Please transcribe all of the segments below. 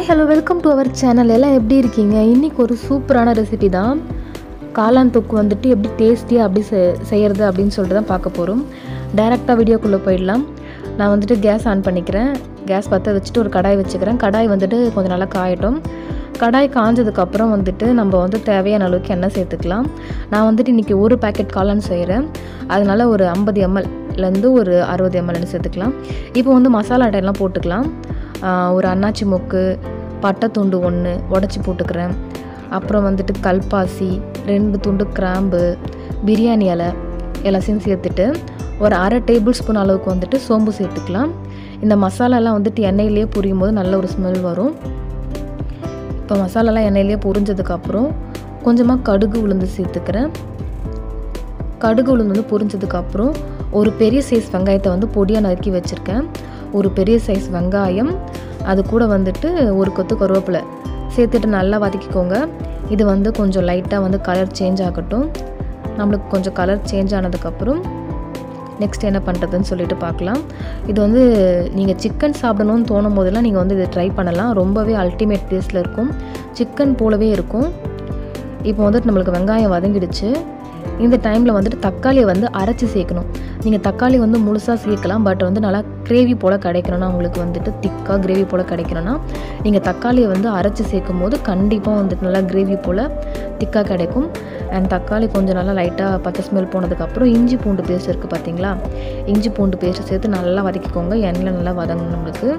hello welcome to our channel எல்லாம் எப்படி இருக்கீங்க இன்றைக்கி ஒரு சூப்பரான ரெசிபி தான் காளான் தொக்கு வந்துட்டு எப்படி டேஸ்டியாக அப்படி செ செய்கிறது அப்படின்னு சொல்லிட்டு தான் பார்க்க போகிறோம் டைரெக்டாக வீடியோக்குள்ளே போயிடலாம் நான் வந்துட்டு கேஸ் ஆன் பண்ணிக்கிறேன் கேஸ் பற்ற வச்சுட்டு ஒரு கடாய் வச்சுக்கிறேன் கடாய் வந்துட்டு கொஞ்சம் நல்லா காயட்டும் கடாய் காஞ்சதுக்கப்புறம் வந்துட்டு நம்ம வந்து தேவையான அளவுக்கு எண்ணெய் சேர்த்துக்கலாம் நான் வந்துட்டு இன்றைக்கி ஒரு பேக்கெட் காளான் செய்கிறேன் அதனால் ஒரு ஐம்பது எம்எல்லேருந்து ஒரு அறுபது எம்எல்னு சேர்த்துக்கலாம் இப்போ வந்து மசாலா ஐட்டம்லாம் போட்டுக்கலாம் ஆஹ் ஒரு அன்னாச்சி மொக்கு பட்டை துண்டு ஒன்று உடச்சி போட்டுக்கிறேன் அப்புறம் வந்துட்டு கல்பாசி ரெண்டு துண்டு கிராம்பு பிரியாணி இலை எல்லாத்தையும் சேர்த்துட்டு ஒரு அரை டேபிள் ஸ்பூன் அளவுக்கு வந்துட்டு சோம்பு சேர்த்துக்கலாம் இந்த மசாலாலாம் வந்துட்டு எண்ணெயிலேயே புரியும் போது நல்ல ஒரு ஸ்மெல் வரும் இப்போ மசாலாலாம் எண்ணெயிலேயே பொரிஞ்சதுக்கப்புறம் கொஞ்சமாக கடுகு உளுந்து சேர்த்துக்கிறேன் கடுகு உளுந்து வந்து பொரிஞ்சதுக்கப்புறம் ஒரு பெரிய சைஸ் வெங்காயத்தை வந்து பொடியாக நறுக்கி வச்சுருக்கேன் ஒரு பெரிய சைஸ் வெங்காயம் அது கூட வந்துட்டு ஒரு கொத்து கருவேப்பிலை சேர்த்துட்டு நல்லா வதக்கிக்கோங்க இது வந்து கொஞ்சம் லைட்டாக வந்து கலர் சேஞ்ச் ஆகட்டும் நம்மளுக்கு கொஞ்சம் கலர் சேஞ்ச் ஆனதுக்கப்புறம் நெக்ஸ்ட் என்ன பண்ணுறதுன்னு சொல்லிட்டு பார்க்கலாம் இது வந்து நீங்கள் சிக்கன் சாப்பிடணும்னு தோணும் போதெல்லாம் நீங்கள் வந்து இதை ட்ரை பண்ணலாம் ரொம்பவே அல்டிமேட் டேஸ்ட்டில் இருக்கும் சிக்கன் போலவே இருக்கும் இப்போ வந்துட்டு நம்மளுக்கு வெங்காயம் வதங்கிடுச்சு இந்த டைமில் வந்துட்டு தக்காளியை வந்து அரைச்சி சேர்க்கணும் நீங்கள் தக்காளி வந்து முழுசாக சேர்க்கலாம் பட் வந்து நல்லா கிரேவி போல் கிடைக்கணும்னா உங்களுக்கு வந்துட்டு திக்காக கிரேவி போல் கிடைக்கணும்னா நீங்கள் தக்காளியை வந்து அரைச்சி சேர்க்கும் போது கண்டிப்பாக வந்துட்டு நல்லா கிரேவி போல் திக்காக கிடைக்கும் அண்ட் தக்காளி கொஞ்சம் நல்லா லைட்டாக பச்சை ஸ்மெல் போனதுக்கப்புறம் இஞ்சி பூண்டு பேஸ்ட் இருக்குது பார்த்தீங்களா இஞ்சி பூண்டு பேஸ்ட் சேர்த்து நல்லா வதக்கிக்கோங்க எண்ணெயில் நல்லா வதங்கணும் நம்மளுக்கு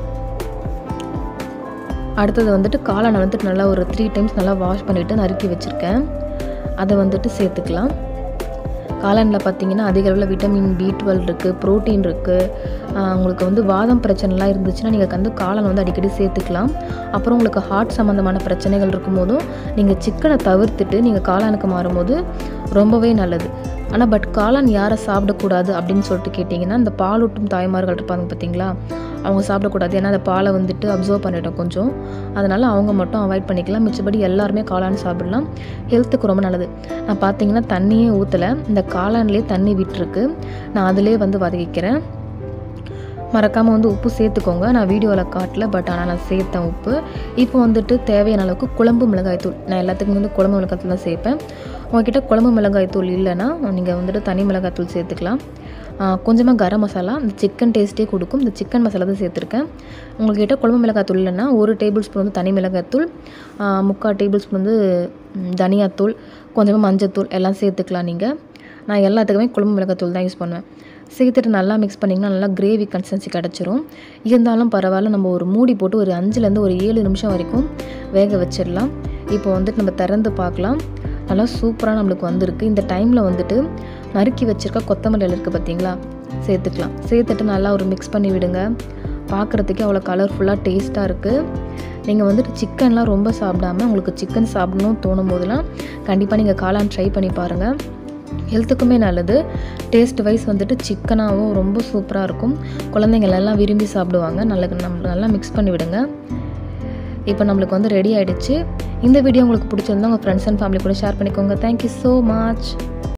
அடுத்தது வந்துட்டு காளானை வந்துட்டு நல்லா ஒரு த்ரீ டைம்ஸ் நல்லா வாஷ் பண்ணிவிட்டு நறுக்கி வச்சுருக்கேன் அதை வந்துட்டு சேர்த்துக்கலாம் காளானில் பார்த்தீங்கன்னா அதிக அளவில் விட்டமின் பி டுவெல் இருக்குது ப்ரோட்டீன் இருக்குது உங்களுக்கு வந்து வாதம் பிரச்சனைலாம் இருந்துச்சுன்னா நீங்கள் வந்து காளான் வந்து அடிக்கடி சேர்த்துக்கலாம் அப்புறம் உங்களுக்கு ஹார்ட் சம்மந்தமான பிரச்சனைகள் இருக்கும்போதும் நீங்கள் சிக்கனை தவிர்த்துட்டு நீங்கள் காளானுக்கு மாறும்போது ரொம்பவே நல்லது ஆனால் பட் காளான் யாரை சாப்பிடக்கூடாது அப்படின்னு சொல்லிட்டு கேட்டிங்கன்னா இந்த பாலூட்டும் தாய்மார்கள் இருப்பாங்க பார்த்தீங்களா அவங்க சாப்பிடக்கூடாது ஏன்னா அந்த பாலை வந்துட்டு அப்சர்வ் பண்ணிட்டோம் கொஞ்சம் அதனால் அவங்க மட்டும் அவாய்ட் பண்ணிக்கலாம் மிச்சபடி எல்லாருமே காளான் சாப்பிடலாம் ஹெல்த்துக்கு ரொம்ப நல்லது நான் பார்த்தீங்கன்னா தண்ணியே ஊற்றலை இந்த காளான்லேயே தண்ணி விட்டுருக்கு நான் அதிலே வந்து வதக்கிக்கிறேன் மறக்காமல் வந்து உப்பு சேர்த்துக்கோங்க நான் வீடியோவில் காட்டல பட் ஆனால் நான் சேர்த்தேன் உப்பு இப்போ வந்துட்டு தேவையான அளவுக்கு குழம்பு மிளகாய்த்தூள் நான் எல்லாத்துக்கும் வந்து குழம்பு மிளகாய்த்தூள் தான் சேர்ப்பேன் உங்ககிட்ட குழம்பு மிளகாய்த்தூள் இல்லைன்னா நீங்கள் வந்துட்டு தனி மிளகாய்த்தூள் சேர்த்துக்கலாம் கொஞ்சமாக கரம் மசாலா இந்த சிக்கன் டேஸ்ட்டே கொடுக்கும் இந்த சிக்கன் மசாலா தான் சேர்த்துருக்கேன் உங்கள்கிட்ட குழம்பு மிளகாய்த்தூள் இல்லைன்னா ஒரு டேபிள் ஸ்பூன் வந்து தனி மிளகாய்த்தூள் முக்கால் டேபிள் ஸ்பூன் வந்து தனியாத்தூள் கொஞ்சமாக மஞ்சத்தூள் எல்லாம் சேர்த்துக்கலாம் நீங்கள் நான் எல்லாத்துக்குமே குழம்பு மிளகாய்த்தூள் தான் யூஸ் பண்ணுவேன் சேர்த்துட்டு நல்லா மிக்ஸ் பண்ணிங்கன்னா நல்லா கிரேவி கன்சிஸ்டன்சி கிடச்சிரும் இருந்தாலும் பரவாயில்ல நம்ம ஒரு மூடி போட்டு ஒரு அஞ்சுலேருந்து ஒரு ஏழு நிமிஷம் வரைக்கும் வேக வச்சிடலாம் இப்போ வந்துட்டு நம்ம திறந்து பார்க்கலாம் நல்லா சூப்பராக நம்மளுக்கு வந்திருக்கு இந்த டைமில் வந்துட்டு நறுக்கி வச்சுருக்க கொத்தமல்லி இலை இருக்குது பார்த்தீங்களா சேர்த்துக்கலாம் சேர்த்துட்டு நல்லா ஒரு மிக்ஸ் பண்ணி விடுங்க பார்க்குறதுக்கே அவ்வளோ கலர்ஃபுல்லாக டேஸ்ட்டாக இருக்குது நீங்கள் வந்துட்டு சிக்கன்லாம் ரொம்ப சாப்பிடாம உங்களுக்கு சிக்கன் சாப்பிடணும் தோணும் போதெல்லாம் கண்டிப்பாக நீங்கள் காளான் ட்ரை பண்ணி பாருங்கள் ஹெல்த்துக்குமே நல்லது டேஸ்ட் வைஸ் வந்துட்டு சிக்கனாகவும் ரொம்ப சூப்பராக இருக்கும் குழந்தைங்கள் எல்லாம் விரும்பி சாப்பிடுவாங்க நல்லா நம்ம நல்லா மிக்ஸ் பண்ணி விடுங்க இப்போ நம்மளுக்கு வந்து ரெடி ஆகிடுச்சு இந்த வீடியோ உங்களுக்கு பிடிச்சிருந்தா உங்கள் ஃப்ரெண்ட்ஸ் அண்ட் ஃபேமிலி கூட ஷேர் பண்ணிக்கோங்க தேங்க்யூ ஸோ மச்